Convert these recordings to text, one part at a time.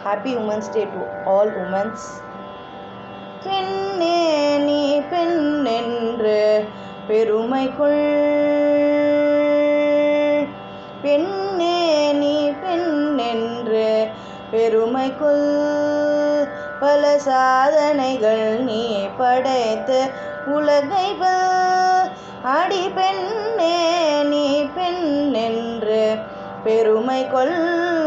Happy women's day to all women's பெண்ணே நீ பெண் என்று பெருமை கொள் பெண்ணே நீ பெண் என்று பெருமை கொள் பல சாதனைகள் நீ படைத்து உலகை வெல். அடி பெண்ணே நீ பெண் என்று பெருமை கொள்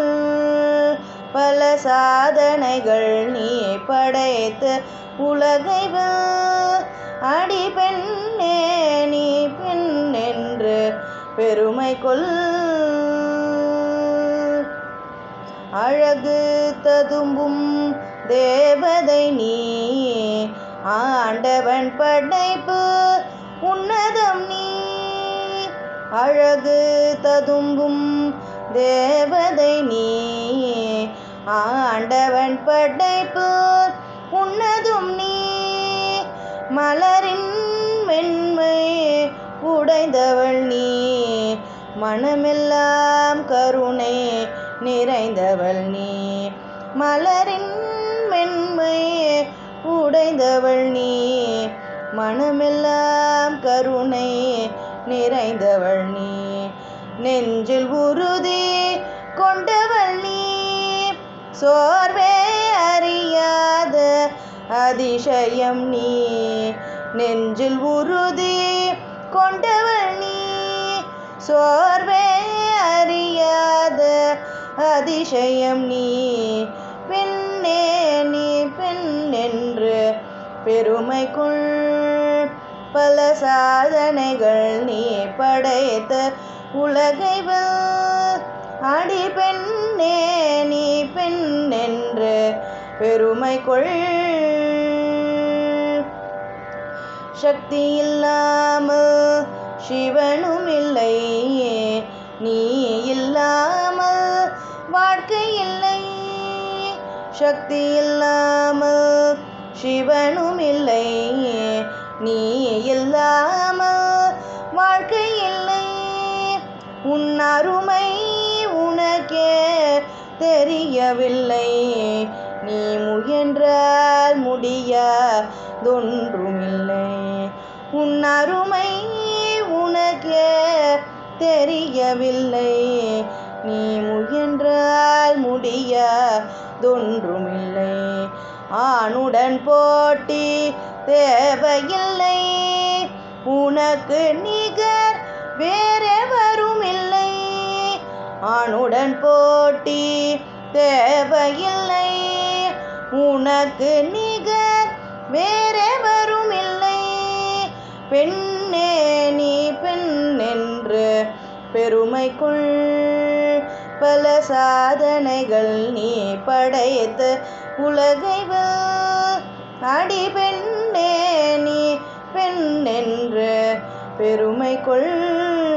பல சாதனைகள் நீ படைத்து உலகை வெல். அடி பெண்ணே நீ பெண் என்று பெருமை கொள் அழகு ததும்பும் தேவதை நீ ஆண்டவன் படைப்பு உன்னதம் நீ அழகு ததும்பும் தேவதை நீ ஆண்டவன் படைப்பு உன்னதும் நீ மலரின் மென்மை உடைந்தவள் நீ மனமெல்லாம் கருணை நிறைந்தவள் நீ மலரின் மென்மை உடைந்தவள் நீ மனமெல்லாம் கருணை நிறைந்தவள் நீ நெஞ்சில் உறுதி கொண்டவள் நீ சோர்வே அறியாத அதிசயம் நீ நெஞ்சில் உறுதி கொண்டவள் நீ சோர்வே அறியாத அதிசயம் நீ பெண்ணே நீ பெண் என்று பெருமை கொள் பல சாதனைகள் நீ படைத்த உலகை வெல். அடி பெண்ணே நீ பெண் என்று பெருமை கொள் சக்தி இல்லாமல் சிவனும் இல்லை நீ இல்லாமல் வாழ்க்கை இல்லை சக்தி இல்லாமல் சிவனும் இல்லை நீ இல்லாமல் வாழ்க்கை இல்லை உன் அருமை உனக்கே தெரியவில்லை நீ முயன்றால் முடியாதொன்றுமில்லை உன் அருமை உனக்கே தெரியவில்லை நீ முயன்றால் முடியாதொன்றுமில்லை ஆணுடன் போட்டி தேவையில்லை உனக்கு நிகர் வேறெவரும் இல்லை ஆணுடன் போட்டி தேவையில்லை உனக்கு நிகர் வேறெவரும் இல்லை பெண்ணே நீ பெண் என்று பெருமை கொள் பல சாதனைகள் நீ படைத்த உலகை வெல். அடி பெண்ணே நீ பெண் என்று பெருமை கொள்